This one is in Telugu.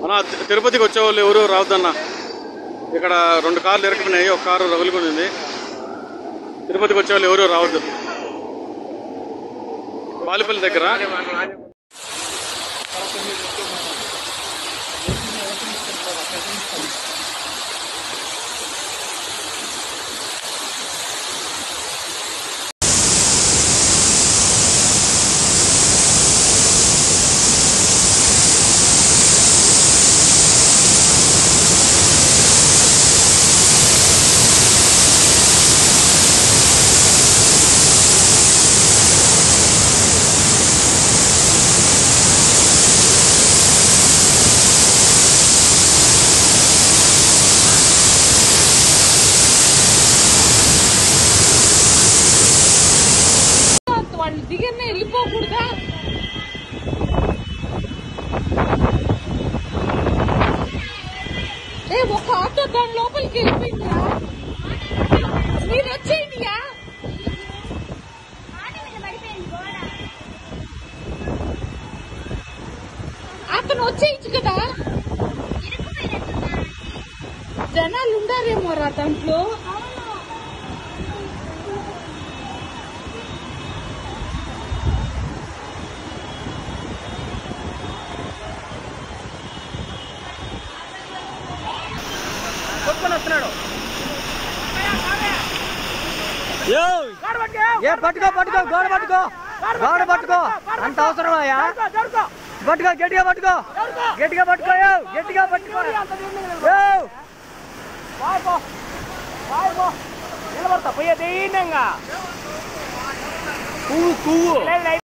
అన్న తి- తిరుపతికి వచ్చే వాళ్ళు ఎవరు రావద్దన్న ఇక్కడ రెండు కార్లు ఇరకపోయినాయి ఒక కారు రగులుకుంది తిరుపతికి వచ్చే వాళ్ళు ఎవరు రావద్దు బాలిపల్లి దగ్గర వాళ్ళు దిగనే వెళ్ళిపోకూడదా ఏ ఒక ఆటో దాని లోపలికి వెళ్ళిపోయిందిరా మీరు వచ్చేయండియా అతను వచ్చేయచ్చు కదా జనాలు ఉండారేమో రా దాంట్లో ఏ పట్టుకో పట్టుకో గోడ పట్టుకో గోడ పట్టుకో అంత అవసరం అయ్యా పట్టుకో గట్టిగా పట్టుకో గట్టిగా పట్టుకో ఏవ్, గట్టిగా పట్టుకో ఏవ్. నిలబడతా పోయే దీనంగా పువ్వు పువ్వు